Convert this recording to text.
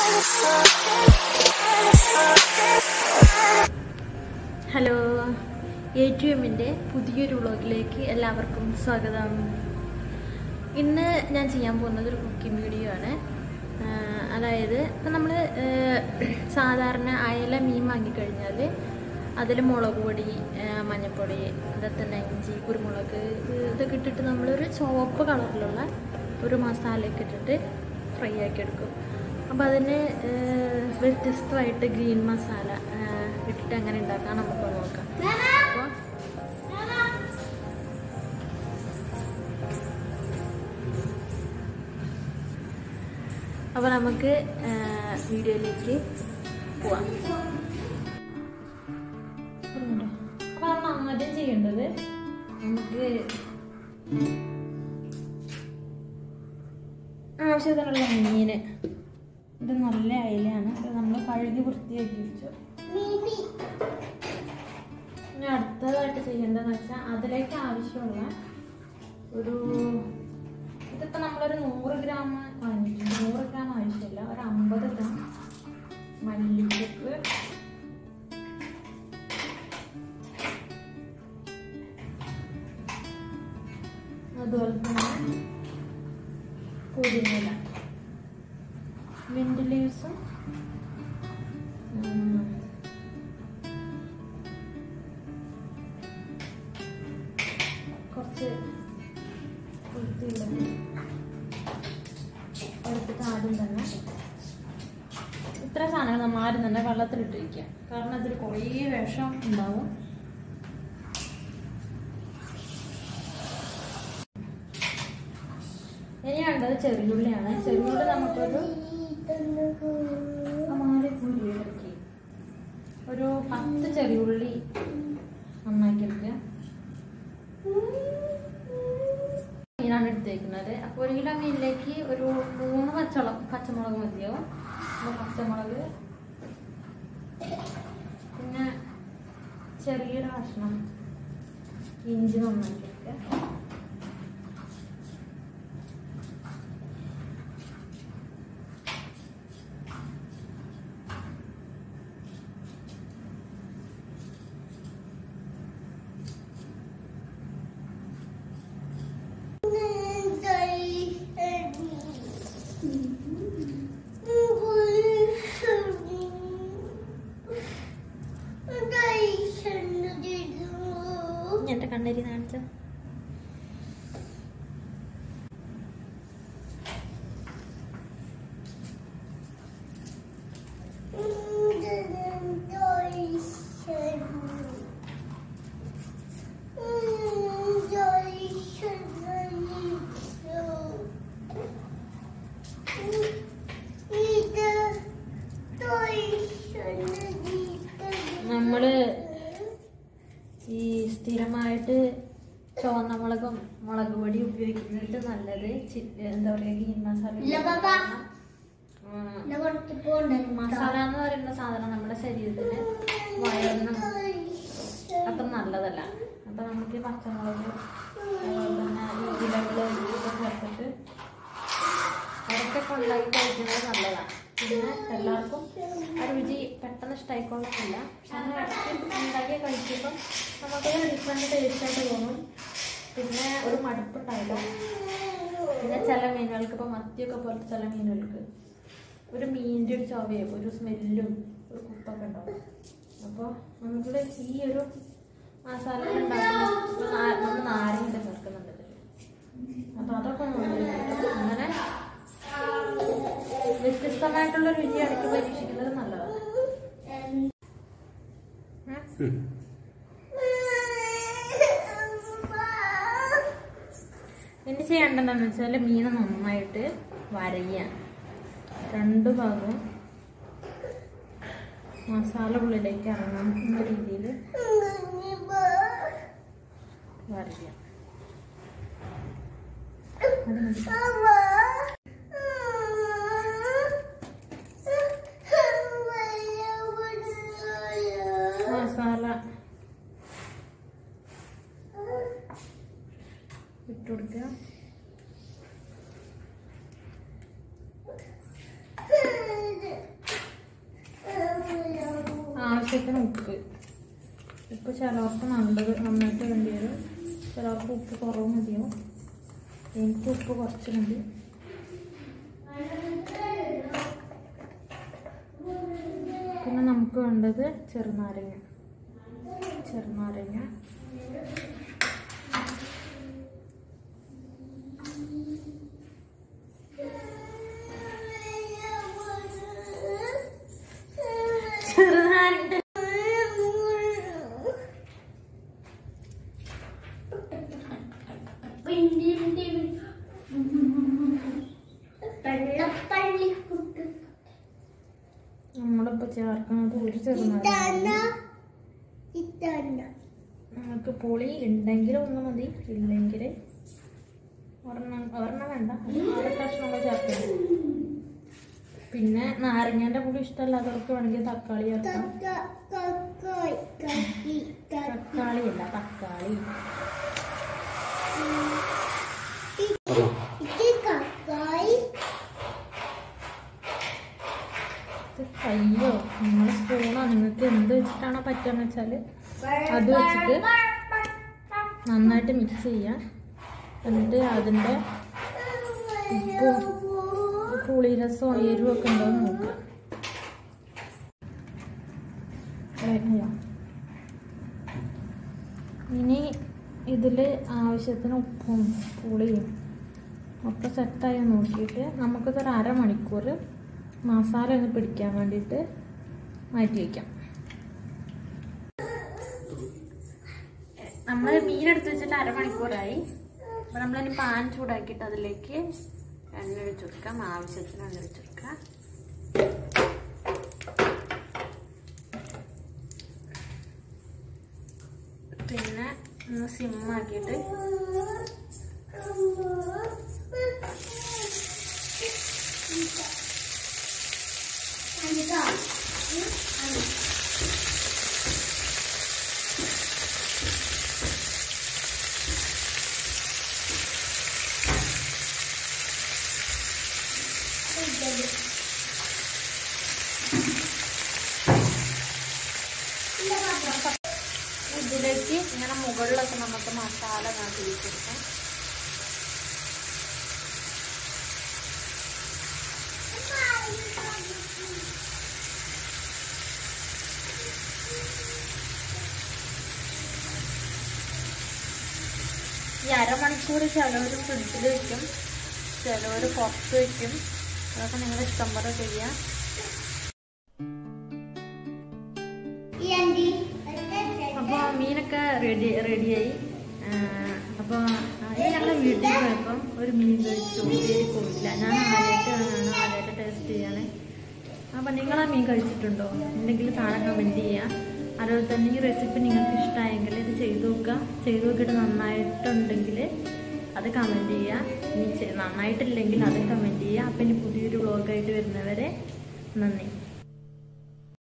Hello A T എമ്മിൻ്റെ പുതിയൊരു വ്ളോഗിലേക്ക് എല്ലാവർക്കും സ്വാഗതം ഇന്ന് ഞാൻ ചെയ്യാൻ പോകുന്നത് ഒരു കുക്കിംഗ് വീഡിയോ ആണ് ആ, അതായത് ഇപ്പം നമ്മൾ സാധാരണ അയല മീൻ വാങ്ങിക്കഴിഞ്ഞാൽ അതിൽ മുളക് പൊടി ആ, മഞ്ഞൾപ്പൊടി അതൊക്കെ തന്നെ ഇഞ്ചി കുരുമുളക് ഇത് ഇതൊക്കെ ഇട്ടിട്ട് നമ്മളൊരു ചുവപ്പ് കളറിലുള്ള ഒരു മസാലയൊക്കെ ഇട്ടിട്ട് ഫ്രൈ ആക്കി എടുക്കും അപ്പോൾ അതിന് ആ, വ്യത്യസ്തമായിട്ട് ഗ്രീൻ മസാല ആ, ഇട്ടിട്ട് എങ്ങനെ ഉണ്ടാക്കാൻ നമുക്ക് നോക്കാം അപ്പോൾ അപ്പോൾ നമുക്ക് ആ, വീഡിയോയിലേക്ക് പോവാം അപ്പോൾ നമ്മൾ ആദ്യം ചെയ്യേണ്ടത് നമുക്ക് ആവശ്യത്തിനുള്ള മീന് ഇത് നല്ല അയിലാണ് ഇത് നമ്മൾ കഴുകി വൃത്തിയാക്കി വെച്ചു ഇനി അടുത്തതായിട്ട് ചെയ്യേണ്ടതെന്ന് വെച്ചാൽ അതിലേക്ക് ആവശ്യമുള്ള ഒരു ഇതിപ്പോൾ നമ്മളൊരു നൂറ് ഗ്രാം വാങ്ങിയിട്ടുണ്ട് നൂറ് ഗ്രാം ആവശ്യമില്ല ഒരു അമ്പത് ഗ്രാം മല്ലിച്ചപ്പ് അതുപോലെ തന്നെ പുതിനില മിൻറ്റ് ലീവ്സും കുറച്ച് വൃത്തിയുള്ളത് എടുത്തിട്ട് ആദ്യം തന്നെ ഇത്ര സാധനങ്ങൾ നമ്മൾ ആദ്യം തന്നെ വെള്ളത്തിലിട്ട് വയ്ക്കുക കാരണം അതിൽ കുറേ വിഷം ഉണ്ടാവും ഇനി വേണ്ടത് ചെറിയുള്ളിയാണ് ചെറിയുള്ളി നമുക്കൊരു അമാരി കുരുവിളക്കി ഒരു പത്ത് ചെറിയുള്ളി നന്നാക്കി എടുക്കുക മീനാണ് എടുത്തേക്കുന്നത് അപ്പോൾ ഒരു കിലോ മീനിലേക്ക് ഒരു മൂന്ന് പച്ചമുളക് പച്ചമുളക് മതിയാവും അപ്പോൾ പച്ചമുളക് പിന്നെ ചെറിയൊരു കഷ്ണം ഇഞ്ചി നന്നാക്കി എടുക്കുക എന്റെ കണ്ണരി കാണിച്ചോ നമ്മള് ഈ സ്ഥിരമായിട്ട് ചുവന്ന മുളകും മുളക് പൊടി ഉപയോഗിക്കുന്നത് നല്ലത് ചി- എന്താ പറയാ ഗ്രീൻ മസാല ഇല്ല, പാപ്പാ. ഉം, മസാല എന്ന് പറയുന്ന സാധനം നമ്മുടെ ശരീരത്തിന് വയറിനും അത്ര നല്ലതല്ല അപ്പൊ നമുക്ക് ഈ പച്ചമുളക് അതുപോലെ തന്നെ ഈ ഇലകള് ഇതൊക്കെ ചേർത്തിട്ട് ഇടയ്ക്കൊക്കെ ഉണ്ടാക്കി കഴിക്കുന്നത് നല്ലതാണ് പിന്നെ എല്ലാവർക്കും ആ രുചി പെട്ടെന്ന് ഇഷ്ടമായിക്കൊള്ളുന്നില്ല പക്ഷെ അങ്ങനെ ഇടയ്ക്ക് ഉണ്ടാക്കി കഴിക്കുമ്പോൾ നമുക്കൊരു ഡിഫറെൻറ്റ് ടേസ്റ്റായിട്ട് തോന്നും പിന്നെ ഒരു മടുപ്പുണ്ടായില്ല പിന്നെ ചില മീനുകൾക്ക് ഇപ്പോൾ മത്തിയൊക്കെ പോലത്തെ ചില മീനുകൾക്ക് ഒരു മീനിൻ്റെ ഒരു ചൊവയും ഒരു സ്മെല്ലും ഒരു കുത്തൊക്കെ ഉണ്ടാവും അപ്പോൾ നമുക്ക് ഈ ഒരു മസാല ഉണ്ടാക്കുന്ന നമ്മൾ നാരങ്ങ ചേർക്കുന്നുണ്ട് ഇതില്. അപ്പോൾ അതൊക്കെ ഒന്ന് നോക്കിയിട്ട് അങ്ങനെ വ്യത്യസ്തമായിട്ടുള്ള രുചി ഇടയ്ക്ക് പരീക്ഷിക്കുന്നത് നല്ലതാണ് ഉം. ഇനി ചെയ്യേണ്ടതെന്ന് വെച്ചാൽ മീൻ നന്നായിട്ട് വരയ്യ രണ്ട് ഭാഗവും മസാല ഉള്ളിലേക്ക് ഇറങ്ങുന്ന രീതിയിൽ വരയ്യ അത് മതി. മസാല ഇട്ട് കൊടുക്കുക ആവശ്യത്തിന് ഉപ്പ് ഉപ്പ് ചിലവർക്ക് നല്ലത് നന്നായിട്ട് വേണ്ടി വരും ചിലവർക്ക് ഉപ്പ് കുറവ് മതിയോ എനിക്ക് ഉപ്പ് കുറച്ച് മതി പിന്നെ നമുക്ക് വേണ്ടത് ചെറുനാരങ്ങ ചെറുനാരങ്ങ ചെറുനാരങ്ങ നമ്മളിപ്പോൾ ചേർക്കുന്നത് ഒരു ചെറുനാരങ്ങ നമുക്ക് പുളി ഉണ്ടെങ്കിൽ ഒന്ന് മതി ഇല്ലെങ്കിൽ ഒരെണ്ണം ഒരെണ്ണം വേണ്ട ഒരു ആറ് കഷ്ണമൊക്കെ ചേർക്കണം പിന്നെ നാരങ്ങേൻ്റെ പുളി ഇഷ്ടമല്ലാത്തവർക്ക് വേണമെങ്കിൽ തക്കാളി ചേർക്കാം തക്കാളി അല്ല തക്കാളി ഇത് കയ്യോ നിങ്ങളുടെ സ്പൂണോ നിങ്ങൾക്ക് എന്ത് വെച്ചിട്ടാണോ പറ്റുകയെന്ന് വെച്ചാൽ അത് വെച്ചിട്ട് നന്നായിട്ട് മിക്സ് ചെയ്യാം എന്നിട്ട് അതിൻ്റെ ഉപ്പും പുളിരസവും എരിവും ഒക്കെ ഉണ്ടോ എന്ന് നോക്കുക കഴിഞ്ഞോ? ഇനി ഇതിൽ ആവശ്യത്തിന് ഉപ്പും പുളിയും ഒക്കെ സെറ്റായി നോക്കിയിട്ട് നമുക്കിതൊരു അരമണിക്കൂർ മസാല ഒന്ന് പിടിക്കാൻ വേണ്ടിയിട്ട് മാറ്റി വയ്ക്കാം നമ്മൾ മീനെടുത്ത് വെച്ചിട്ട് അരമണിക്കൂറായി അപ്പോൾ നമ്മളിനി പാൻ ചൂടാക്കിയിട്ട് അതിലേക്ക് എണ്ണ ഒഴിച്ച് കൊടുക്കാം ആവശ്യത്തിന് എണ്ണ ഒഴിച്ച് കൊടുക്കാം പിന്നെ ഒന്ന് സിമ്മാക്കിയിട്ട് ഇതിലേക്ക് ഇങ്ങനെ മുകളിലൊക്കെ നമുക്ക് മസാല നാട്ടി കൊടുക്കാം ഈ അരമണിക്കൂർ ചിലവർ ഫ്രിഡ്ജിൽ വെക്കും ചിലവർ പുറത്ത് വെക്കും അതൊക്കെ നിങ്ങളുടെ ഇഷ്ടം പോലെ ചെയ്യാം അപ്പോൾ മീനൊക്കെ റെഡി റെഡിയായി അപ്പോൾ ഇത് ഞങ്ങൾ വീട്ടിൽ പോയപ്പം ഒരു മീൻ കഴിച്ചു ഉപ്പേരി പോയില്ല ഞാൻ ആദ്യമായിട്ടാണ് ആദ്യമായിട്ട് ടേസ്റ്റ് ചെയ്യാണ് അപ്പോൾ നിങ്ങൾ ആ മീൻ കഴിച്ചിട്ടുണ്ടോ ഉണ്ടെങ്കിൽ താഴെ കമൻറ്റ് ചെയ്യുക അതുപോലെ തന്നെ ഈ റെസിപ്പി നിങ്ങൾക്ക് ഇഷ്ടമായെങ്കിൽ ഇത് ചെയ്തു നോക്കുക ചെയ്തു നോക്കിയിട്ട് നന്നായിട്ടുണ്ടെങ്കിൽ അത് കമൻറ്റ് ചെയ്യുക ഇനി ചെ- നന്നായിട്ടില്ലെങ്കിൽ അത് കമൻറ്റ് ചെയ്യുക അപ്പം ഇനി പുതിയൊരു വ്ളോഗായിട്ട് വരുന്നവരെ നന്ദി